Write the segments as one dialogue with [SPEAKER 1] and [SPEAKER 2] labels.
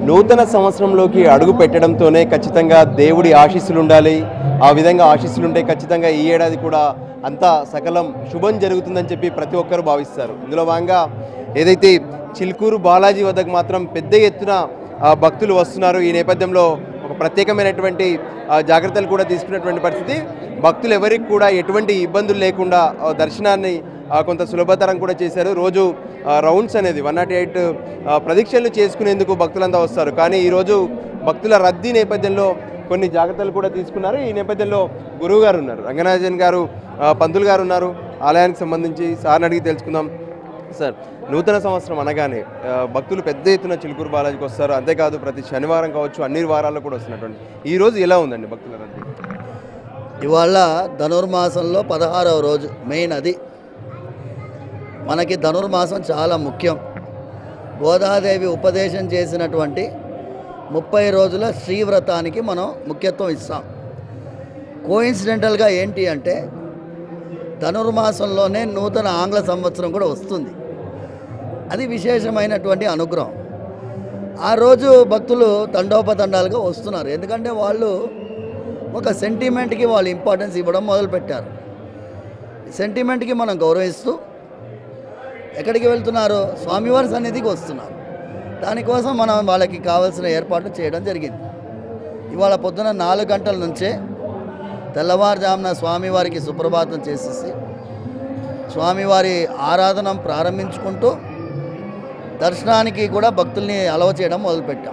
[SPEAKER 1] నూతన సంవత్సరంలోకి అడుగు పెట్టడంతోనే ఖచ్చితంగా దేవుడి ఆశీస్సులు ఉండాలి ఆ విధంగా ఆశీస్సులు ఉంటే ఖచ్చితంగా ఈ ఏడాది కూడా అంతా సకలం శుభం జరుగుతుందని చెప్పి ప్రతి ఒక్కరు భావిస్తారు ఇందులో భాగంగా ఏదైతే చిలుకూరు బాలాజీ వద్దకు మాత్రం పెద్ద ఎత్తున ఆ, భక్తులు వస్తున్నారు ఈ నేపథ్యంలో ఒక ప్రత్యేకమైనటువంటి ఆ, జాగ్రత్తలు కూడా తీసుకున్నటువంటి పరిస్థితి భక్తులు ఎవరికి కూడా ఎటువంటి ఇబ్బందులు లేకుండా ఆ, దర్శనాన్ని ఆ, కొంత సులభతరం కూడా చేశారు రోజు ఆ, రౌండ్స్ అనేది వన్ నాట్ ఎయిట్ ప్రదక్షిణలు చేసుకునేందుకు భక్తులంతా వస్తారు కానీ ఈరోజు భక్తుల రద్దీ నేపథ్యంలో కొన్ని జాగ్రత్తలు కూడా తీసుకున్నారు ఈ నేపథ్యంలో గురువు గారు ఉన్నారు రంగనాథన్ గారు ఆ, పంతులు గారు ఉన్నారు ఆలయానికి సంబంధించి సార్ని అడిగి తెలుసుకుందాం సార్ నూతన సంవత్సరం అనగానే ఆ, భక్తులు పెద్ద ఎత్తున చిలుకూరు బాలాజీకి వస్తారు అంతేకాదు ప్రతి శనివారం కావచ్చు అన్ని వారాల్లో కూడా వస్తున్నటువంటి ఈ రోజు ఎలా ఉందండి భక్తుల రద్దీ
[SPEAKER 2] ఇవాళ ధనుర్మాసంలో పదహారవ రోజు మెయిన్ అది మనకి ధనుర్మాసం చాలా ముఖ్యం గోదాదేవి ఉపదేశం చేసినటువంటి ముప్పై రోజుల శ్రీవ్రతానికి మనం ముఖ్యత్వం ఇస్తాం కోయిన్సిడెంటల్గా ఏంటి అంటే ధనుర్మాసంలోనే నూతన ఆంగ్ల సంవత్సరం కూడా వస్తుంది అది విశేషమైనటువంటి అనుగ్రహం ఆ రోజు భక్తులు తండోపతండాలుగా వస్తున్నారు ఎందుకంటే వాళ్ళు ఒక సెంటిమెంట్కి వాళ్ళు ఇంపార్టెన్స్ ఇవ్వడం మొదలుపెట్టారు సెంటిమెంట్కి మనం గౌరవిస్తూ ఎక్కడికి వెళ్తున్నారు స్వామివారి సన్నిధికి వస్తున్నారు దానికోసం మనం వాళ్ళకి కావాల్సిన ఏర్పాట్లు చేయడం జరిగింది ఇవాళ పొద్దున నాలుగు గంటల నుంచే తెల్లవారుజామున స్వామివారికి సుప్రభాతం చేసేసి స్వామివారి ఆరాధన ప్రారంభించుకుంటూ దర్శనానికి కూడా భక్తుల్ని అలవ చేయడం మొదలుపెట్టాం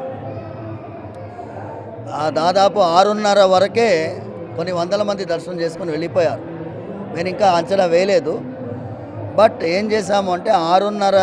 [SPEAKER 2] ఆ దాదాపు ఆరున్నర వరకే కొన్ని వందల మంది దర్శనం చేసుకొని వెళ్ళిపోయారు నేను ఇంకా అంచనా వేయలేదు బట్ ఏం చేశాము అంటే ఆరున్నర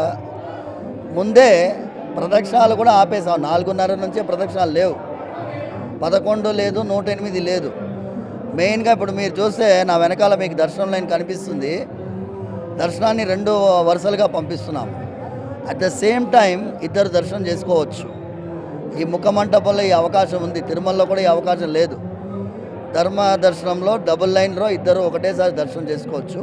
[SPEAKER 2] ముందే ప్రదక్షిణాలు కూడా ఆపేసాం నాలుగున్నర నుంచే ప్రదక్షిణాలు లేవు పదకొండు లేదు నూట ఎనిమిది లేదు మెయిన్గా ఇప్పుడు మీరు చూస్తే నా వెనకాల మీకు దర్శనం లైన్ కనిపిస్తుంది దర్శనాన్ని రెండు వరుసలుగా పంపిస్తున్నాము అట్ ద సేమ్ టైం ఇద్దరు దర్శనం చేసుకోవచ్చు ఈ ముఖ మంటపంలో ఈ అవకాశం ఉంది తిరుమలలో కూడా ఈ అవకాశం లేదు ధర్మ దర్శనంలో డబుల్ లైన్లో ఇద్దరు ఒకటేసారి దర్శనం చేసుకోవచ్చు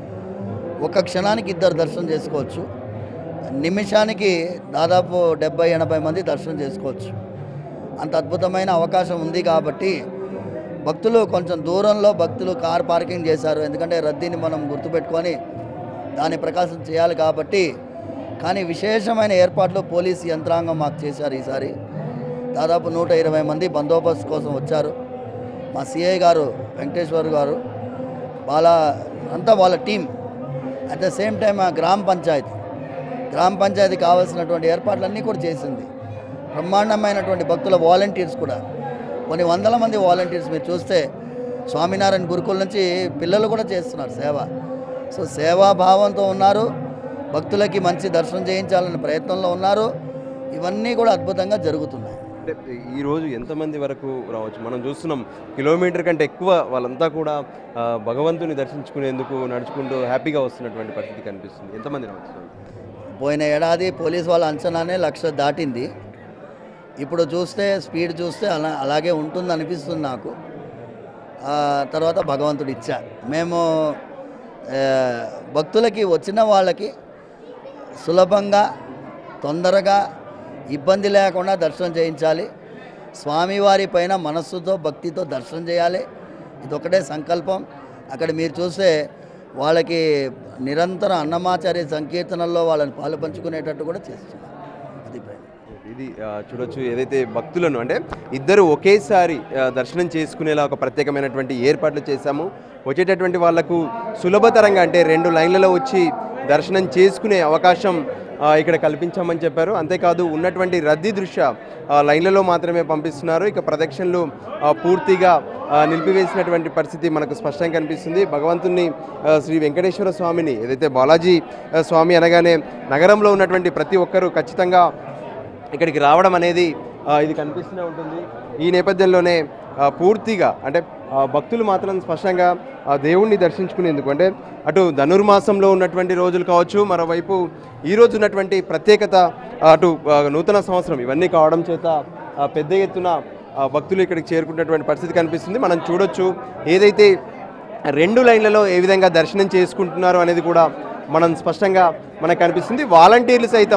[SPEAKER 2] ఒక క్షణానికి ఇద్దరు దర్శనం చేసుకోవచ్చు నిమిషానికి దాదాపు డెబ్బై ఎనభై మంది దర్శనం చేసుకోవచ్చు అంత అద్భుతమైన అవకాశం ఉంది కాబట్టి భక్తులు కొంచెం దూరంలో భక్తులు కార్ పార్కింగ్ చేశారు ఎందుకంటే రద్దీని మనం గుర్తుపెట్టుకొని దాని ప్రకాశం చేయాలి కాబట్టి కానీ విశేషమైన ఏర్పాట్లు పోలీస్ యంత్రాంగం మాకు చేశారు ఈసారి దాదాపు నూట ఇరవై మంది బందోబస్తు కోసం వచ్చారు మా సిఐ గారు వెంకటేశ్వర్ గారు వాళ్ళ అంతా వాళ్ళ team at the same time ఆ గ్రామ పంచాయతీ గ్రామ పంచాయతీ కావాల్సినటువంటి ఏర్పాట్లన్నీ కూడా చేసింది బ్రహ్మాండమైనటువంటి భక్తుల వాలంటీర్స్ కూడా కొన్ని వందల మంది వాలంటీర్స్ మీరు చూస్తే స్వామినారాయణ గురుకుల నుంచి పిల్లలు కూడా చేస్తున్నారు సేవ సో సేవాభావంతో ఉన్నారు భక్తులకి మంచి దర్శనం చేయించాలనే ప్రయత్నంలో ఉన్నారు ఇవన్నీ కూడా అద్భుతంగా జరుగుతున్నాయి
[SPEAKER 1] అంటే ఈ రోజు ఎంతమంది వరకు రావచ్చు మనం చూస్తున్నాం కిలోమీటర్ కంటే ఎక్కువ వాళ్ళంతా కూడా ఆ, భగవంతుని దర్శించుకునేందుకు నడుచుకుంటూ హ్యాపీగా వస్తున్నటువంటి పరిస్థితి కనిపిస్తుంది ఎంతమంది రావచ్చు
[SPEAKER 2] పోయిన ఏడాది పోలీస్ వాళ్ళ అంచనానే లక్ష దాటింది ఇప్పుడు చూస్తే స్పీడ్ చూస్తే అలా అలాగే ఉంటుంది అనిపిస్తుంది నాకు ఆ, తర్వాత భగవంతుడు ఇచ్చారు మేము ఆ, భక్తులకి వచ్చిన వాళ్ళకి సులభంగా తొందరగా ఇబ్బంది లేకుండా దర్శనం చేయించాలి స్వామివారి పైన మనస్సుతో భక్తితో దర్శనం చేయాలి ఇది ఒకటే సంకల్పం అక్కడ మీరు చూస్తే వాళ్ళకి నిరంతరం అన్నమాచార్య సంకీర్తనల్లో వాళ్ళని పాలు పంచుకునేటట్టు కూడా చేస్తున్నారు అది ప్రయత్నం.
[SPEAKER 1] ఇది ఆ, చూడొచ్చు ఏదైతే భక్తులను అంటే ఇద్దరు ఒకేసారి ఆ, దర్శనం చేసుకునేలా ఒక ప్రత్యేకమైనటువంటి ఏర్పాట్లు చేశాము వచ్చేటటువంటి వాళ్లకు సులభతరంగా అంటే రెండు లైన్లలో వచ్చి దర్శనం చేసుకునే అవకాశం ఆ, ఇక్కడ కల్పించామని చెప్పారు అంతేకాదు ఉన్నటువంటి రద్దీ దృష్ట్యా ఆ, లైన్లలో మాత్రమే పంపిస్తున్నారు ఇక ప్రదక్షిణలు ఆ, పూర్తిగా ఆ, నిలిపివేసినటువంటి పరిస్థితి మనకు స్పష్టంగా కనిపిస్తుంది భగవంతుని ఆ, శ్రీ వెంకటేశ్వర స్వామిని ఏదైతే బాలాజీ ఆ, స్వామి అనగానే నగరంలో ఉన్నటువంటి ప్రతి ఒక్కరూ ఖచ్చితంగా ఇక్కడికి రావడం అనేది ఆ, ఇది కనిపిస్తూనే ఉంటుంది ఈ నేపథ్యంలోనే ఆ, పూర్తిగా అంటే ఆ, భక్తులు మాత్రం స్పష్టంగా ఆ దేవుణ్ణి దర్శించుకునేందుకు అంటే అటు ధనుర్మాసంలో ఉన్నటువంటి రోజులు కావచ్చు మరోవైపు ఈ రోజు ఉన్నటువంటి ప్రత్యేకత ఆ, అటు ఆ, నూతన సంవత్సరం ఇవన్నీ కావడం చేత ఆ, పెద్ద ఎత్తున ఆ, భక్తులు ఇక్కడికి చేరుకున్నటువంటి పరిస్థితి కనిపిస్తుంది మనం చూడొచ్చు ఏదైతే రెండు లైన్లలో ఏ విధంగా దర్శనం చేసుకుంటున్నారు అనేది కూడా మనం స్పష్టంగా మనకు కనిపిస్తుంది వాలంటీర్లు సైతం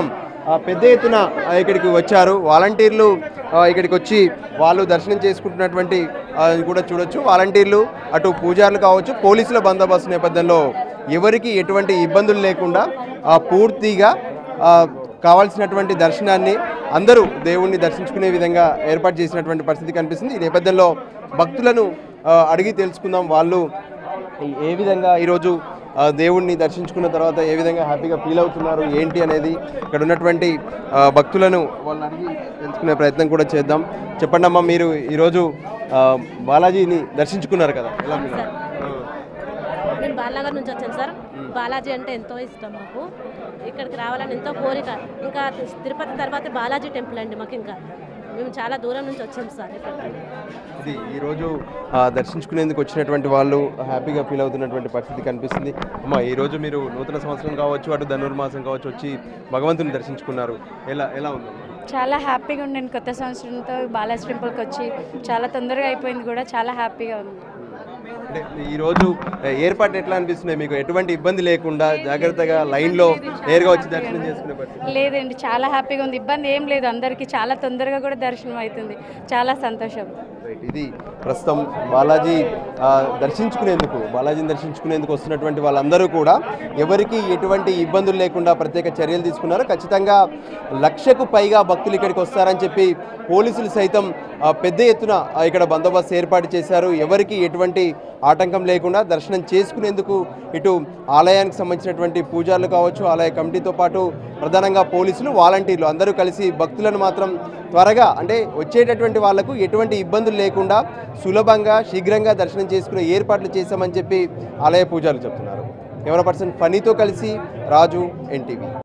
[SPEAKER 1] ఆ, పెద్ద ఎత్తున ఆ, ఇక్కడికి వచ్చారు వాలంటీర్లు ఆ, ఇక్కడికి వచ్చి వాళ్ళు దర్శనం చేసుకుంటున్నటువంటి ఆ, ఇది కూడా చూడొచ్చు వాలంటీర్లు అటు పూజారులు కావచ్చు పోలీసుల బందోబస్తు నేపథ్యంలో ఎవరికి ఎటువంటి ఇబ్బందులు లేకుండా ఆ, పూర్తిగా ఆ, కావాల్సినటువంటి దర్శనాన్ని అందరూ దేవుణ్ణి దర్శించుకునే విధంగా ఏర్పాటు చేసినటువంటి పరిస్థితి కనిపిస్తుంది ఈ నేపథ్యంలో భక్తులను ఆ, అడిగి తెలుసుకుందాం వాళ్ళు ఏ విధంగా ఈరోజు ఆ, దేవుణ్ణి దర్శించుకున్న తర్వాత ఏ విధంగా హ్యాపీగా ఫీల్ అవుతున్నారు ఏంటి అనేది ఇక్కడ ఉన్నటువంటి ఆ, భక్తులను వాళ్ళని అడిగి తెలుసుకునే ప్రయత్నం కూడా చేద్దాం చెప్పండి అమ్మా మీరు ఈరోజు ఆ, బాలాజీని దర్శించుకున్నారు కదా ఎలా ఫీల్ అయ్యారు?
[SPEAKER 3] నేను బాలనగర్ నుంచి వచ్చాను సార్ బాలాజీ అంటే ఎంతో ఇష్టం మాకు ఇక్కడికి రావాలని ఎంతో కోరిక ఇంకా తిరుపతి తర్వాత బాలాజీ టెంపుల్ అండి మాకు ఇంకా మేము చాలా దూరం నుంచి వచ్చాం సార్ ఇక్కడికి
[SPEAKER 1] ఇది ఈరోజు ఆ, దర్శించుకునేందుకు వచ్చినటువంటి వాళ్ళు హ్యాపీగా ఫీల్ అవుతున్నటువంటి పరిస్థితి కనిపిస్తుంది అమ్మ ఈరోజు మీరు నూతన సంవత్సరం కావచ్చు అటు ధనుర్మాసం కావచ్చు వచ్చి భగవంతుని దర్శించుకున్నారు ఎలా ఎలా ఉందమ్మా
[SPEAKER 4] చాలా హ్యాపీగా ఉండండి కొత్త సంవత్సరంతో బాలాజీ టెంపుల్కి వచ్చి చాలా తొందరగా అయిపోయింది కూడా చాలా హ్యాపీగా ఉంది
[SPEAKER 1] అంటే ఈరోజు ఏర్పాట్లు ఎట్లా అనిపిస్తున్నాయి మీకు ఎటువంటి ఇబ్బంది లేకుండా జాగ్రత్తగా లైన్లో నేరుగా వచ్చి దర్శనం చేసుకునే పరిస్థితి
[SPEAKER 4] లేదండి చాలా హ్యాపీగా ఉంది ఇబ్బంది ఏం లేదు అందరికీ చాలా తొందరగా కూడా దర్శనం అవుతుంది చాలా సంతోషం
[SPEAKER 1] రైట్ ఇది ప్రస్తుతం బాలాజీ ఆ, దర్శించుకునేందుకు బాలాజీని దర్శించుకునేందుకు వస్తున్నటువంటి వాళ్ళందరూ కూడా ఎవరికి ఎటువంటి ఇబ్బందులు లేకుండా ప్రత్యేక చర్యలు తీసుకున్నారు ఖచ్చితంగా లక్షకు పైగా భక్తులు ఇక్కడికి వస్తారని చెప్పి పోలీసులు సైతం ఆ, పెద్ద ఎత్తున ఆ, ఇక్కడ బందోబస్తు ఏర్పాటు చేశారు ఎవరికి ఎటువంటి ఆటంకం లేకుండా దర్శనం చేసుకునేందుకు ఇటు ఆలయానికి సంబంధించినటువంటి పూజారులు కావచ్చు ఆలయ కమిటీతో పాటు ప్రధానంగా పోలీసులు వాలంటీర్లు అందరూ కలిసి భక్తులను మాత్రం త్వరగా అంటే వచ్చేటటువంటి వాళ్లకు ఎటువంటి ఇబ్బందులు లేకుండా సులభంగా శీఘ్రంగా దర్శనం చేసుకునే ఏర్పాట్లు చేశామని చెప్పి ఆలయ పూజారులు చెప్తున్నారు కెమెరా పర్సన్ ఫనీతో కలిసి రాజు ఎన్టీవీ